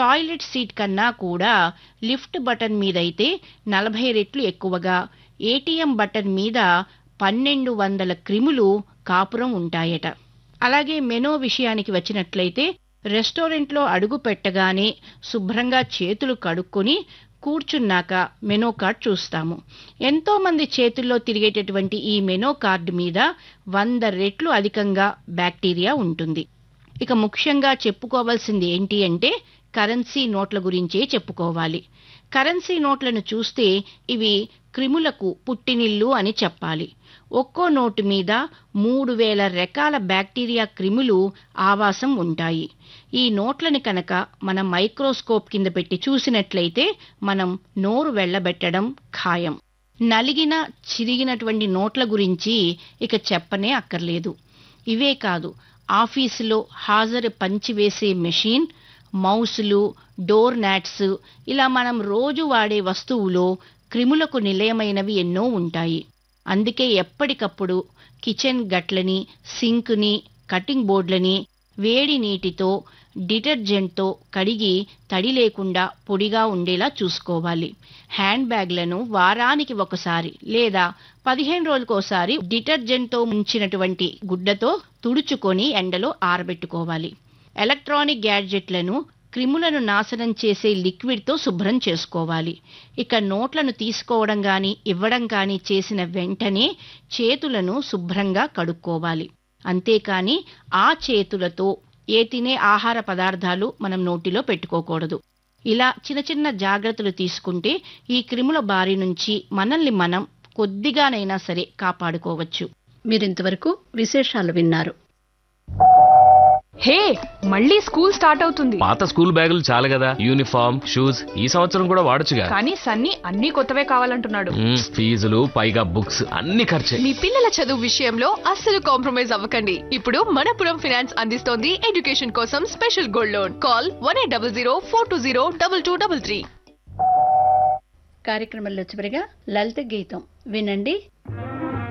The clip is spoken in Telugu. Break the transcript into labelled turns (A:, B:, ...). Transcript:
A: టాయిలెట్ సీట్ కన్నా కూడా లిఫ్ట్ బటన్ మీదైతే నలభై రెట్లు ఎక్కువగా ఏటీఎం బటన్ మీద పన్నెండు వందల క్రిములు కాపురం ఉంటాయట అలాగే మెనో విషయానికి వచ్చినట్లయితే రెస్టారెంట్లో అడుగు పెట్టగానే శుభ్రంగా చేతులు కడుక్కొని కూర్చున్నాక మెనో కార్డ్ చూస్తాము ఎంతో మంది చేతుల్లో తిరిగేటటువంటి ఈ మెనో కార్డు మీద వంద రెట్లు అధికంగా బ్యాక్టీరియా ఉంటుంది ఇక ముఖ్యంగా చెప్పుకోవాల్సింది ఏంటి అంటే కరెన్సీ నోట్ల గురించే చెప్పుకోవాలి కరెన్సీ నోట్లను చూస్తే ఇవి క్రిములకు పుట్టినిల్లు అని చెప్పాలి ఒక్కో నోటు మీద మూడు వేల రకాల బ్యాక్టీరియా క్రిములు ఆవాసం ఉంటాయి ఈ నోట్లని కనుక మనం మైక్రోస్కోప్ కింద పెట్టి చూసినట్లయితే మనం నోరు వెళ్ళబెట్టడం ఖాయం నలిగిన చిరిగినటువంటి నోట్ల గురించి ఇక చెప్పనే అక్కర్లేదు ఇవే కాదు ఆఫీసులో హాజరు పంచివేసే మెషిన్ మౌసులు డోర్ నాట్స్ ఇలా మనం రోజు వాడే వస్తువులో క్రిములకు నిలయమైనవి ఎన్నో ఉంటాయి అందుకే ఎప్పటికప్పుడు కిచెన్ గట్లని సింక్ని కటింగ్ బోర్డులని వేడి నీటితో డిటర్జెంట్తో కడిగి తడి లేకుండా పొడిగా ఉండేలా చూసుకోవాలి హ్యాండ్ బ్యాగ్లను వారానికి ఒకసారి లేదా పదిహేను రోజులకోసారి డిటర్జెంట్తో ముంచినటువంటి గుడ్డతో తుడుచుకొని ఎండలో ఆరబెట్టుకోవాలి ఎలక్ట్రానిక్ గ్యాడ్జెట్లను క్రిములను నాశనం చేసే లిక్విడ్తో శుభ్రం చేసుకోవాలి ఇక నోట్లను తీసుకోవడం గాని ఇవ్వడం గాని చేసిన వెంటనే చేతులను శుభ్రంగా కడుక్కోవాలి అంతేకాని ఆ చేతులతో ఏ తినే ఆహార పదార్థాలు మనం నోటిలో పెట్టుకోకూడదు ఇలా చిన్న చిన్న జాగ్రత్తలు తీసుకుంటే ఈ క్రిముల బారి నుంచి మనల్ని మనం కొద్దిగానైనా సరే కాపాడుకోవచ్చు
B: మీరింతవరకు విశేషాలు విన్నారు
C: హే మళ్ళీ స్కూల్ స్టార్ట్ అవుతుంది
D: పాత స్కూల్ బ్యాగులు చాలు కదా యూనిఫామ్ షూస్ ఈ సంవత్సరం కూడా వాడొచ్చుగా
C: కానీ సన్నీ అన్ని కొత్తవే కావాలంటున్నాడు
D: మ్మ్, ఫీజులు పైగా బుక్స్ అన్ని ఖర్చే
E: మీ పిల్లల చదువు విషయంలో అస్సలు కాంప్రమైజ్ అవ్వకండి ఇప్పుడు మనపురం ఫైనాన్స్ అందిస్తోంది ఎడ్యుకేషన్ కోసం special gold loan call one eight double zero four two zero double two double three
B: కార్యక్రమంలో చివరిగా లలిత గీతం వినండి